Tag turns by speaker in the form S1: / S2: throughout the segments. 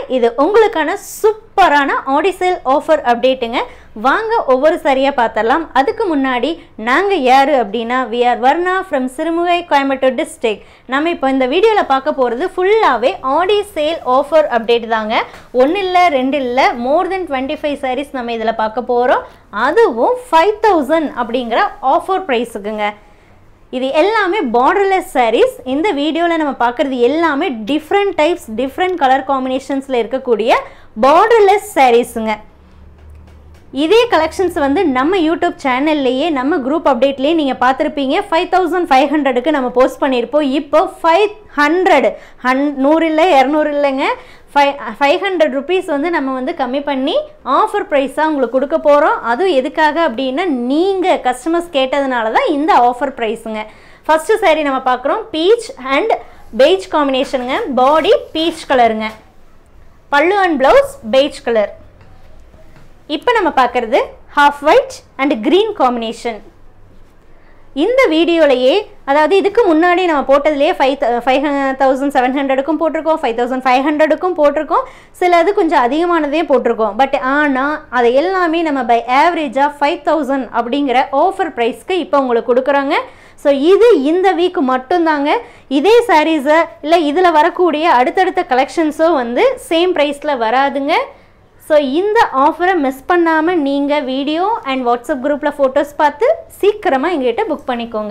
S1: இது உங்களுக்கான சூப்பரான ஆடிசேல் ஆஃபர் அப்டேட்டுங்க வாங்க ஒவ்வொரு சரியாக பார்த்தரலாம் அதுக்கு முன்னாடி நாங்கள் யார் அப்படின்னா we are Varna from Sirumugai Coimbatore district நம்ம இப்போ இந்த வீடியோவில் பார்க்க போகிறது ஃபுல்லாகவே ஆடி சேல் ஆஃபர் அப்டேட் தாங்க ஒன்று இல்லை ரெண்டு இல்லை மோர் தென் டுவெண்ட்டி ஃபைவ் சாரீஸ் நம்ம இதில் பார்க்க போகிறோம் அதுவும் ஃபைவ் தௌசண்ட் அப்படிங்கிற ஆஃபர் ப்ரைஸுக்குங்க இது எல்லாமே பார்டர்லெஸ் sarees இந்த வீடியோவில் நம்ம பார்க்குறது எல்லாமே டிஃப்ரெண்ட் டைப்ஸ் டிஃப்ரெண்ட் கலர் காம்பினேஷன்ஸில் இருக்கக்கூடிய பார்டர்லெஸ் சாரீஸுங்க இதே கலெக்ஷன்ஸ் வந்து நம்ம யூடியூப் சேனல்லையே நம்ம குரூப் அப்டேட்லேயே நீங்கள் பார்த்துருப்பீங்க ஃபைவ் தௌசண்ட் ஃபைவ் ஹண்ட்ரடுக்கு நம்ம போஸ்ட் பண்ணியிருப்போம் இப்போ ஃபைவ் ஹண்ட்ரட் ஹன் நூறு இல்லை இரநூறு இல்லைங்க ஃபைவ் ஃபைவ் ஹண்ட்ரட் ருபீஸ் வந்து நம்ம வந்து கம்மி பண்ணி ஆஃபர் ப்ரைஸாக உங்களுக்கு கொடுக்க போகிறோம் அதுவும் எதுக்காக அப்படின்னா நீங்கள் கஸ்டமர்ஸ் கேட்டதுனால தான் இந்த ஆஃபர் ப்ரைஸுங்க ஃபஸ்ட்டு saree நம்ம பார்க்குறோம் பீச் அண்ட் பெய்ஜ் காம்பினேஷனுங்க பாடி பீச் கலருங்க பல்லு அண்ட் ப்ளவுஸ் பெய்ஜ் கலர் இப்போ நம்ம பார்க்குறது half white and green combination இந்த வீடியோலையே அதாவது இதுக்கு முன்னாடி நம்ம போட்டதுலேயே ஃபைவ் ஃபைவ் தௌசண்ட் செவன் ஹண்ட்ரடுக்கும் போட்டிருக்கோம் ஃபைவ் தௌசண்ட் ஃபைவ் ஹண்ட்ரடுக்கும் போட்டிருக்கோம் சில இது கொஞ்சம் அதிகமானதே போட்டிருக்கோம் பட் ஆனால் அதை எல்லாமே நம்ம பை ஆவரேஜாக ஃபைவ் தௌசண்ட் அப்படிங்கிற ஆஃபர் ப்ரைஸ்க்கு இப்போ உங்களுக்கு கொடுக்குறோங்க ஸோ இது இந்த வீக் மட்டும்தாங்க இதே சாரீஸை இல்லை இதில் வரக்கூடிய அடுத்தடுத்த கலெக்ஷன்ஸும் வந்து சேம் ப்ரைஸில் வராதுங்க ஸோ இந்த ஆஃபரை மிஸ் பண்ணாமல் நீங்கள் வீடியோ அண்ட் வாட்ஸ்அப் குரூப்பில் ஃபோட்டோஸ் பார்த்து சீக்கிரமாக எங்ககிட்ட புக் பண்ணிக்கோங்க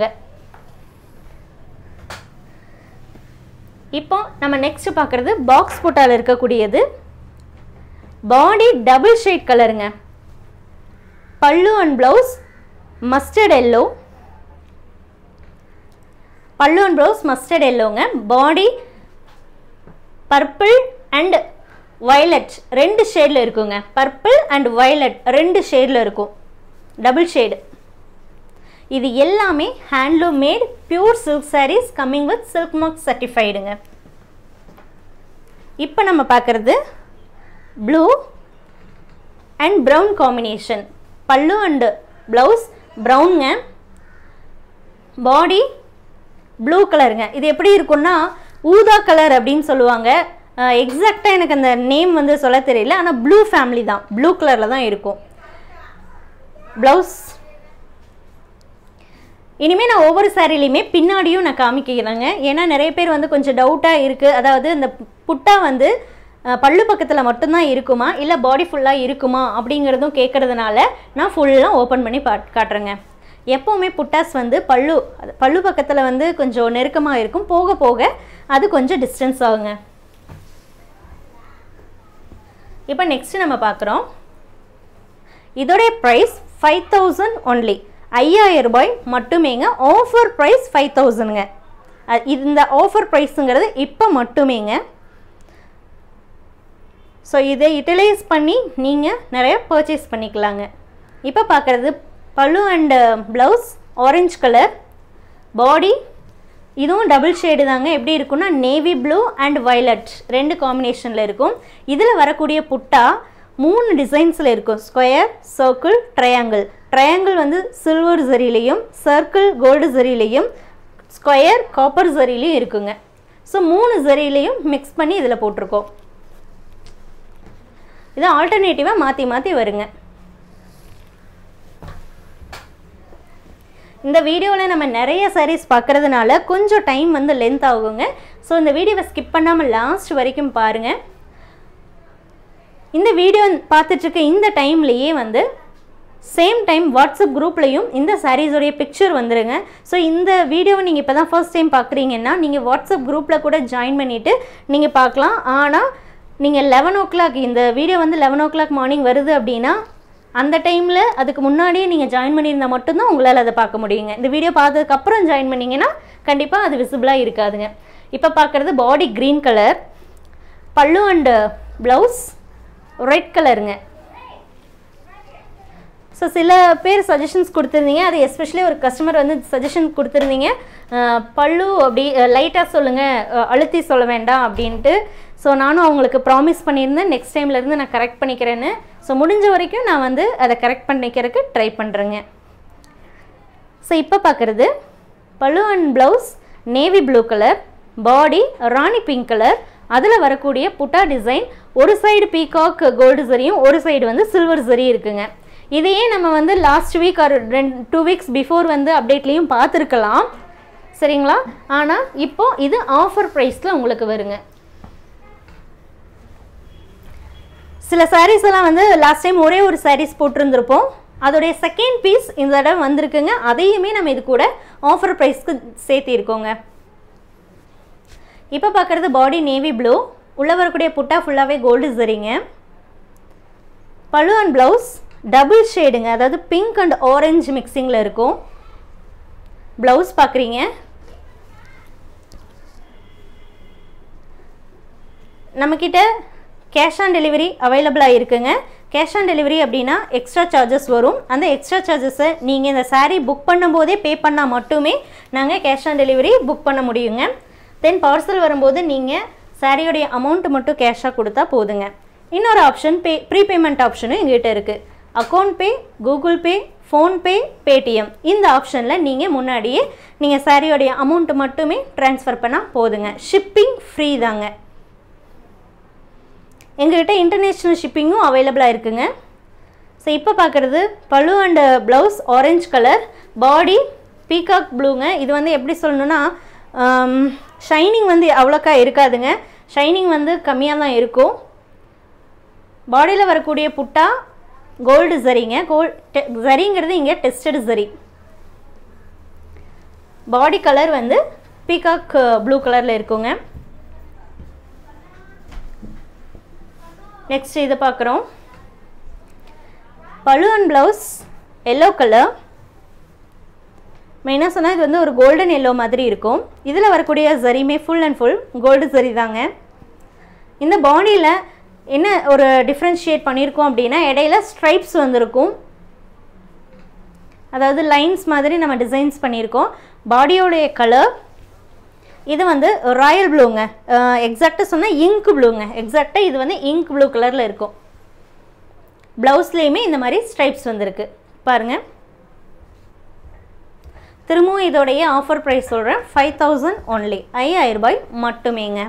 S1: இப்போ நம்ம நெக்ஸ்ட் பார்க்குறது பாக்ஸ் போட்டால் இருக்கக்கூடியது பாடி டபுள் ஷேட் கலருங்க பல்லு அண்ட் ப்ளவுஸ் மஸ்டர்ட் எல்லோ பல்லு அண்ட் ப்ளவுஸ் மஸ்டர்ட் எல்லோங்க பாடி பர்பிள் அண்ட் வயலட் ரெண்டு ஷேடில் இருக்குங்க பர்பிள் அண்ட் வயலட் ரெண்டு ஷேடில் இருக்கும் டபுள் ஷேடு இது எல்லாமே handloom made pure silk saris coming with silk mark சர்டிஃபைடுங்க இப்போ நம்ம பார்க்குறது ப்ளூ அண்ட் ப்ரௌன் காம்பினேஷன் பல்லு அண்டு ப்ளவுஸ் ப்ரௌனுங்க பாடி ப்ளூ கலருங்க இது எப்படி இருக்குன்னா ஊதா கலர் அப்படின்னு சொல்லுவாங்க எக்ஸாக்டாக எனக்கு அந்த நேம் வந்து சொல்ல தெரியல ஆனால் ப்ளூ ஃபேமிலி தான் ப்ளூ கலரில் தான் இருக்கும் ப்ளவுஸ் இனிமேல் நான் ஒவ்வொரு சாரிலையுமே பின்னாடியும் நான் காமிக்கிறேங்க ஏன்னா நிறைய பேர் வந்து கொஞ்சம் டவுட்டாக இருக்குது அதாவது இந்த புட்டா வந்து அஹ், பல்லு பக்கத்தில் மட்டும்தான் இருக்குமா இல்லை பாடி ஃபுல்லாக இருக்குமா அப்படிங்கிறதும் கேட்குறதுனால நான் ஃபுல்லாக ஓப்பன் பண்ணி பா காட்டுறேங்க எப்போவுமே புட்டாஸ் வந்து பல்லு அது பல்லு பக்கத்தில் வந்து கொஞ்சம் நெருக்கமாக இருக்கும் போக போக அது கொஞ்சம் டிஸ்டன்ஸ் ஆகுங்க இப்போ நெக்ஸ்ட் நம்ம பார்க்குறோம் இதோடைய ப்ரைஸ் ஃபைவ் தௌசண்ட் ஒன்லி ஐயாயிரம் ரூபாய் மட்டுமேங்க ஆஃபர் ப்ரைஸ் ஃபைவ் தௌசண்ட்ங்க இந்த ஆஃபர் ப்ரைஸுங்கிறது இப்போ மட்டுமேங்க ஸோ இதை யூட்டிலைஸ் பண்ணி நீங்கள் நிறைய பர்ச்சேஸ் பண்ணிக்கலாங்க இப்போ பார்க்குறது பல்லு and blouse orange colour body இதுவும் டபுள் ஷேடு தாங்க எப்படி இருக்குன்னா நேவி ப்ளூ அண்ட் வயலட் ரெண்டு காம்பினேஷனில் இருக்கும் இதில் வரக்கூடிய புட்டா மூணு டிசைன்ஸில் இருக்கும் ஸ்கொயர் சர்க்கிள் ட்ரையாங்கிள் ட்ரையாங்கிள் வந்து சில்வர் ஜரிலையும் சர்க்கிள் கோல்டு ஜரிலையும் ஸ்கொயர் காப்பர் ஜரிலையும் இருக்குங்க ஸோ மூணு ஜரிலையும் மிக்ஸ் பண்ணி இதில் போட்டிருக்கோம் இது ஆல்டர்னேட்டிவாக மாற்றி மாற்றி வருங்க இந்த வீடியோவில் நம்ம நிறைய sarees பார்க்குறதுனால கொஞ்சம் டைம் வந்து லென்த் ஆகுங்க ஸோ இந்த வீடியோவை ஸ்கிப் பண்ணாமல் லாஸ்ட் வரைக்கும் பாருங்கள் இந்த வீடியோ பார்த்துட்ருக்க இந்த டைம்லேயே வந்து சேம் டைம் வாட்ஸ்அப் குரூப்லேயும் இந்த சாரீஸோடைய பிக்சர் வந்துருங்க ஸோ இந்த வீடியோவை நீங்கள் இப்போ தான் ஃபர்ஸ்ட் டைம் பார்க்குறீங்கன்னா நீங்கள் வாட்ஸ்அப் குரூப்பில் கூட ஜாயின் பண்ணிவிட்டு நீங்கள் பார்க்கலாம் ஆனால் நீங்கள் லெவன் ஓ கிளாக் இந்த வீடியோ வந்து லெவன் ஓ கிளாக் மார்னிங் வருது அப்படின்னா அந்த டைமில் அதுக்கு முன்னாடியே நீங்கள் ஜாயின் பண்ணியிருந்தால் மட்டும்தான் உங்களால் அதை பார்க்க முடியுங்க இந்த வீடியோ பார்த்ததுக்கப்புறம் ஜாயின் பண்ணிங்கன்னா கண்டிப்பாக அது விசிபிளாக இருக்காதுங்க இப்போ பார்க்குறது பாடி க்ரீன் கலர் பல்லு அண்டு ப்ளவுஸ் ரெட் கலருங்க ஸோ சில பேர் சஜஷன்ஸ் கொடுத்துருந்தீங்க அது எஸ்பெஷலி ஒரு கஸ்டமர் வந்து சஜஷன் கொடுத்துருந்தீங்க அஹ், பல்லு அப்படி லைட்டாக சொல்லுங்கள் அழுத்தி சொல்ல வேண்டாம் அப்படின்ட்டு ஸோ நானும் அவங்களுக்கு ப்ராமிஸ் பண்ணியிருந்தேன் நெக்ஸ்ட் டைம்லேருந்து நான் கரெக்ட் பண்ணிக்கிறேன்னு ஸோ முடிஞ்ச வரைக்கும் நான் வந்து அதை கரெக்ட் பண்ணிக்கிறதுக்கு ட்ரை பண்ணுறேங்க ஸோ இப்போ பார்க்குறது பல்லு and blouse navy blue colour body ராணி பிங்க் கலர் அதில் வரக்கூடிய புட்டா டிசைன் ஒரு சைடு பீகாக் கோல்டு சரியும் ஒரு சைடு வந்து சில்வர் சரி இருக்குங்க இதையே நம்ம வந்து லாஸ்ட் வீக் ஒரு ரெண்டு டூ வீக்ஸ் பிஃபோர் வந்து அப்டேட்லேயும் பார்த்துருக்கலாம் சரிங்களா ஆனால் இப்போ இது ஆஃபர் ப்ரைஸில் உங்களுக்கு வருங்க சில sarees எல்லாம் வந்து லாஸ்ட் டைம் ஒரே ஒரு sarees போட்டிருந்திருப்போம் அதோடைய செகண்ட் பீஸ் இந்த தடவை வந்திருக்குங்க அதையுமே நம்ம இது கூட ஆஃபர் ப்ரைஸ்க்கு சேர்த்திருக்கோங்க இப்போ பார்க்குறது பாடி நேவி ப்ளூ உள்ளே வரக்கூடிய புட்டா ஃபுல்லாகவே கோல்டு சரிங்க பழு அண்ட் ப்ளவுஸ் டபுள் ஷேடுங்க அதாவது பிங்க் அண்ட் ஆரஞ்சு மிக்சிங்கில் இருக்கும் ப்ளவுஸ் பார்க்குறீங்க நம்மக்கிட்ட கேஷ் ஆன் டெலிவரி அவைலபிளாக இருக்குங்க கேஷ் ஆன் டெலிவரி அப்படின்னா எக்ஸ்ட்ரா சார்ஜஸ் வரும் அந்த எக்ஸ்ட்ரா சார்ஜஸை நீங்கள் இந்த saree புக் பண்ணும்போதே பே பண்ணால் மட்டுமே நாங்கள் கேஷ் ஆன் டெலிவரி புக் பண்ண முடியுங்க தென் பார்சல் வரும்போது நீங்கள் சாரியோடைய அமௌண்ட் மட்டும் கேஷாக கொடுத்தா போதுங்க இன்னொரு ஆப்ஷன் பே ப்ரீபேமெண்ட் ஆப்ஷனும் எங்ககிட்ட இருக்குது account pay Google Pay PhonePe Paytm இந்த ஆப்ஷனில் நீங்கள் முன்னாடியே நீங்கள் சாரியோடைய அமௌண்ட் மட்டுமே ட்ரான்ஸ்ஃபர் பண்ணால் போதுங்க ஷிப்பிங் ஃப்ரீ தாங்க எங்ககிட்ட இன்டர்நேஷ்னல் ஷிப்பிங்கும் அவைலபிளாக இருக்குங்க ஸோ இப்போ பார்க்குறது பழு and blouse orange colour body peacock ப்ளூங்க இது வந்து எப்படி சொல்லணும்னா ஷைனிங் வந்து அவ்வளோக்கா இருக்காதுங்க ஷைனிங் வந்து கம்மியாக தான் இருக்கும் பாடியில் வரக்கூடிய புட்டா கோல்டு சரிங்க கோல் சரிங்கிறது இங்கே டெஸ்டட் சரி பாடி கலர் வந்து பீகாக் ப்ளூ கலரில் இருக்குங்க நெக்ஸ்ட் இது பார்க்குறோம் பழு அண்ட் ப்ளவுஸ் எல்லோ கலர் மெயினாக சொன்னால் இது வந்து ஒரு கோல்டன் எல்லோ மாதிரி இருக்கும் இதில் வரக்கூடிய சரியுமே ஃபுல் அண்ட் ஃபுல் கோல்டு சரி தாங்க இந்த பாடியில் என்ன ஒரு டிஃப்ரென்ஷியேட் பண்ணியிருக்கோம் அப்படின்னா இடையில ஸ்ட்ரைப்ஸ் வந்திருக்கும் அதாவது லைன்ஸ் மாதிரி நம்ம டிசைன்ஸ் பண்ணியிருக்கோம் பாடியோடைய கலர் இது வந்து ராயல் ப்ளூங்க எக்ஸாக்டாக சொன்னால் இங்க் ப்ளூங்க எக்ஸாக்டாக இது வந்து இங்க் ப்ளூ கலரில் இருக்கும் ப்ளவுஸ்லேயுமே இந்த மாதிரி ஸ்ட்ரைப்ஸ் வந்திருக்கு பாருங்கள் திரும்பவும் இதோடைய ஆஃபர் ப்ரைஸ் சொல்கிறேன் ஃபைவ் தௌசண்ட் ஒன்லி ஐயாயிரம் ரூபாய் மட்டுமேங்க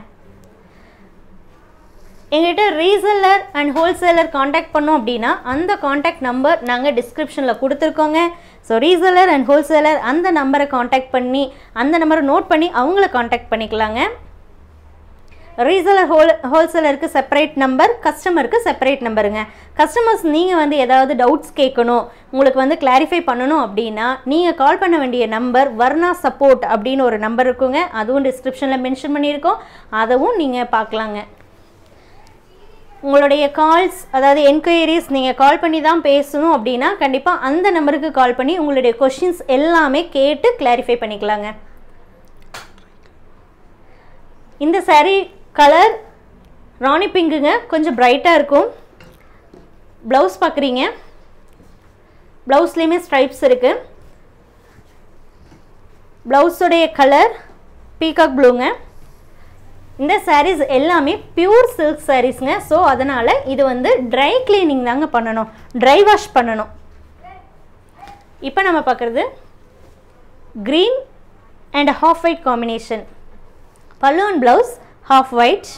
S1: எங்ககிட்ட ரீசெல்லர் அண்ட் ஹோல்சேலர் காண்டாக்ட் பண்ணோம் அப்படின்னா அந்த காண்டாக்ட் நம்பர் நாங்கள் டிஸ்கிரிப்ஷனில் கொடுத்துருக்கோங்க ஸோ ரீசெல்லர் அண்ட் ஹோல்சேலர் அந்த நம்பரை காண்டாக்ட் பண்ணி அந்த நம்பரை நோட் பண்ணி அவங்கள காண்டாக்ட் பண்ணிக்கலாங்க ரீசெலர் ஹோல் ஹோல்சேலருக்கு செப்பரேட் நம்பர் கஸ்டமருக்கு செப்பரேட் நம்பருங்க கஸ்டமர்ஸ் நீங்கள் வந்து ஏதாவது டவுட்ஸ் கேட்கணும் உங்களுக்கு வந்து கிளாரிஃபை பண்ணணும் அப்படின்னா நீங்கள் கால் பண்ண வேண்டிய நம்பர் வர்ணா சப்போர்ட் அப்படின்னு ஒரு நம்பர் இருக்குங்க அதுவும் டிஸ்கிரிப்ஷனில் மென்ஷன் பண்ணியிருக்கோம் அதவும் நீங்கள் பார்க்கலாங்க உங்களுடைய கால்ஸ் அதாவது என்கொயரிஸ் நீங்கள் கால் பண்ணி தான் பேசணும் அப்படின்னா கண்டிப்பாக அந்த நம்பருக்கு கால் பண்ணி உங்களுடைய கொஷின்ஸ் எல்லாமே கேட்டு கிளாரிஃபை பண்ணிக்கலாங்க இந்த saree கலர் ராணி பிங்குங்க கொஞ்சம் பிரைட்டாக இருக்கும் ப்ளவுஸ் பார்க்குறீங்க ப்ளவுஸ்லேயுமே ஸ்ட்ரைப்ஸ் இருக்குது ப்ளவுஸோடைய கலர் பீகாக் ப்ளூங்க இந்த sarees எல்லாமே பியூர் சில்க் சாரீஸ்ங்க ஸோ அதனால் இது வந்து ட்ரை கிளீனிங் தாங்க பண்ணணும் ட்ரை வாஷ் பண்ணணும் இப்போ நம்ம பார்க்குறது green and half white combination balloon blouse half white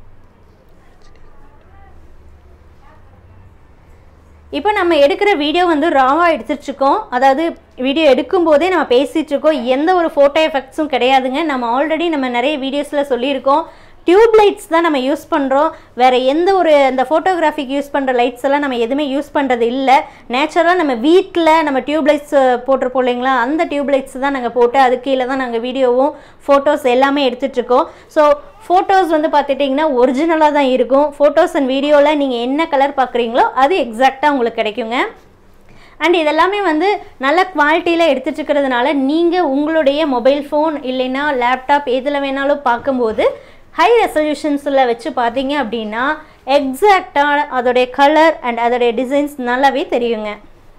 S1: இப்போ நம்ம எடுக்கிற வீடியோ வந்து ராவாக எடுத்துட்ருக்கோம் அதாவது வீடியோ எடுக்கும்போதே நம்ம பேசிகிட்டு இருக்கோம் எந்த ஒரு ஃபோட்டோ எஃபெக்ட்ஸும் கிடையாதுங்க நம்ம ஆல்ரெடி நம்ம நிறைய வீடியோஸில் சொல்லியிருக்கோம் டியூப் லைட்ஸ் தான் நம்ம யூஸ் பண்ணுறோம் வேறு எந்த ஒரு அந்த ஃபோட்டோகிராஃபிக்கு யூஸ் பண்ணுற லைட்ஸ் எல்லாம் நம்ம எதுவுமே யூஸ் பண்ணுறது இல்லை நேச்சுரலாக நம்ம வீட்டில் நம்ம டியூப் லைட்ஸ் போட்டிருப்போம் இல்லைங்களா அந்த டியூப் லைட்ஸ் தான் நாங்கள் போட்டு அது கீழே தான் நாங்கள் வீடியோவும் ஃபோட்டோஸ் எல்லாமே எடுத்துகிட்ருக்கோம் ஸோ ஃபோட்டோஸ் வந்து பார்த்துட்டிங்கன்னா ஒரிஜினலாக தான் இருக்கும் ஃபோட்டோஸ் அண்ட் வீடியோவில் நீங்கள் என்ன கலர் பார்க்குறீங்களோ அது எக்ஸாக்டாக உங்களுக்கு கிடைக்குங்க அண்ட் இதெல்லாமே வந்து நல்ல குவாலிட்டியில் எடுத்துகிட்டு இருக்கிறதுனால நீங்கள் உங்களுடைய மொபைல் ஃபோன் இல்லைன்னா லேப்டாப் எதில் வேணாலும் பார்க்கும்போது ஹை ரெசல்யூஷன்ஸில் வச்சு பார்த்தீங்க அப்படின்னா எக்ஸாக்டாக அதோடைய கலர் அண்ட் அதோடைய டிசைன்ஸ் நல்லாவே தெரியுங்க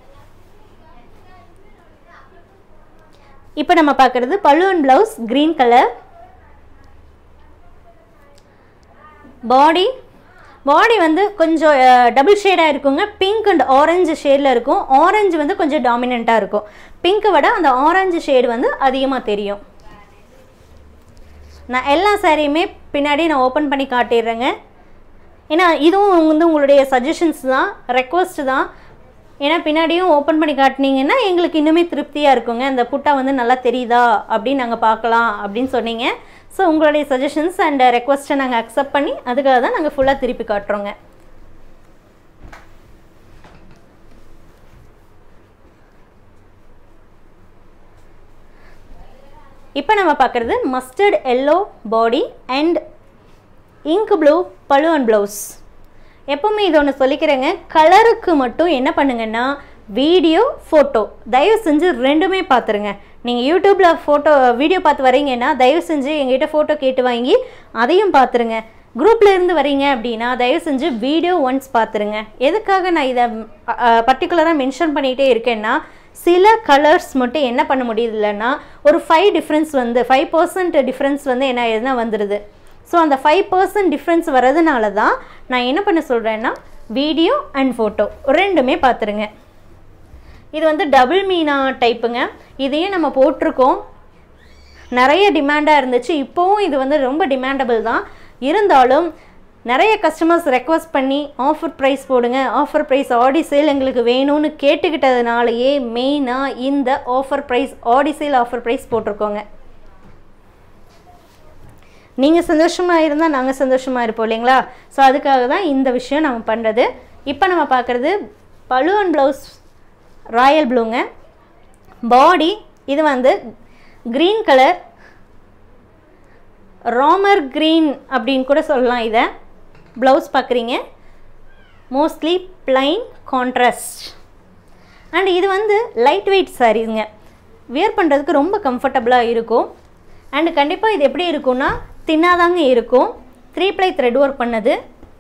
S1: இப்போ நம்ம பார்க்குறது balloon blouse green colour body body வந்து கொஞ்சம் டபுள் ஷேடாக இருக்குங்க பிங்க் அண்ட் ஆரஞ்சு ஷேடில் இருக்கும் ஆரஞ்சு வந்து கொஞ்சம் டாமினண்ட்டாக இருக்கும் பிங்க்கை விட அந்த ஆரஞ்சு ஷேடு வந்து அதிகமாக தெரியும் நான் எல்லா சாரியுமே பின்னாடி நான் ஓப்பன் பண்ணி காட்டிடுறேங்க ஏன்னா இதுவும் வந்து உங்களுடைய சஜஷன்ஸ் தான் ரெக்வஸ்ட் தான் ஏன்னா பின்னாடியும் ஓப்பன் பண்ணி காட்டினீங்கன்னா எங்களுக்கு இன்னுமே திருப்தியாக இருக்குங்க இந்த புட்டா வந்து நல்லா தெரியுதா அப்படின்னு நாங்கள் பார்க்கலாம் அப்படின்னு சொன்னீங்க ஸோ உங்களுடைய சஜஷன்ஸ் அண்ட் ரெக்வஸ்ட்டை நாங்கள் அக்செப்ட் பண்ணி அதுக்காக தான் நாங்கள் ஃபுல்லாக திருப்பி காட்டுறோங்க இப்போ நம்ம பார்க்குறது mustard yellow body and ink blue பழு அண்ட் ப்ளவுஸ் எப்போவுமே இது ஒன்று சொல்லிக்கிறேங்க கலருக்கு மட்டும் என்ன பண்ணுங்கன்னா வீடியோ ஃபோட்டோ தயவு செஞ்சு ரெண்டுமே பார்த்துருங்க நீங்கள் யூடியூப்பில் ஃபோட்டோ வீடியோ பார்த்து வரீங்கன்னா தயவு செஞ்சு எங்ககிட்ட ஃபோட்டோ கேட்டு வாங்கி அதையும் பார்த்துருங்க குரூப்பில் இருந்து வரீங்க அப்படின்னா தயவு செஞ்சு வீடியோ ஒன்ஸ் பார்த்துருங்க எதுக்காக நான் இதை பர்டிகுலராக மென்ஷன் பண்ணிகிட்டே இருக்கேன்னா சில கலர்ஸ் மட்டும் என்ன பண்ண முடியுதுலன்னா ஒரு ஃபைவ் டிஃப்ரென்ஸ் வந்து ஃபைவ் பர்சன்ட் டிஃப்ரென்ஸ் வந்து என்ன எதுனா வந்துடுது ஸோ அந்த ஃபைவ் பர்சன்ட் டிஃப்ரென்ஸ் வரதுனால தான் நான் என்ன பண்ண சொல்கிறேன்னா வீடியோ அண்ட் ஃபோட்டோ ரெண்டுமே பார்த்துருங்க இது வந்து டபுள் மீனா டைப்புங்க இதையும் நம்ம போட்டிருக்கோம் நிறைய டிமாண்டாக இருந்துச்சு இப்போவும் இது வந்து ரொம்ப டிமாண்டபிள் தான் இருந்தாலும் நிறைய கஸ்டமர்ஸ் ரெக்வஸ்ட் பண்ணி ஆஃபர் ப்ரைஸ் போடுங்க ஆஃபர் ப்ரைஸ் ஆடி சேல் எங்களுக்கு வேணும்னு கேட்டுக்கிட்டதுனாலயே மெயினாக இந்த offer price Aadi sale offer price போட்டிருக்கோங்க நீங்கள் சந்தோஷமாக இருந்தால் நாங்கள் சந்தோஷமாக இருப்போம் இல்லைங்களா ஸோ அதுக்காக தான் இந்த விஷயம் நம்ம பண்ணுறது இப்போ நம்ம பார்க்குறது பழு அண்ட் ப்ளவுஸ் ராயல் ப்ளூங்க பாடி இது வந்து க்ரீன் கலர் ராமர் க்ரீன் அப்படின்னு கூட சொல்லலாம் இதை ப்ளவுஸ் பார்க்குறீங்க மோஸ்ட்லி பிளைன் கான்ட்ராஸ்ட் அண்ட் இது வந்து லைட் வெயிட் சாரீங்க வியர் பண்ணுறதுக்கு ரொம்ப கம்ஃபர்டபுளாக இருக்கும் அண்டு கண்டிப்பாக இது எப்படி இருக்கும்னா தின்னாதாங்க இருக்கும் த்ரீ ப்ளை த்ரெட் ஒர்க் பண்ணது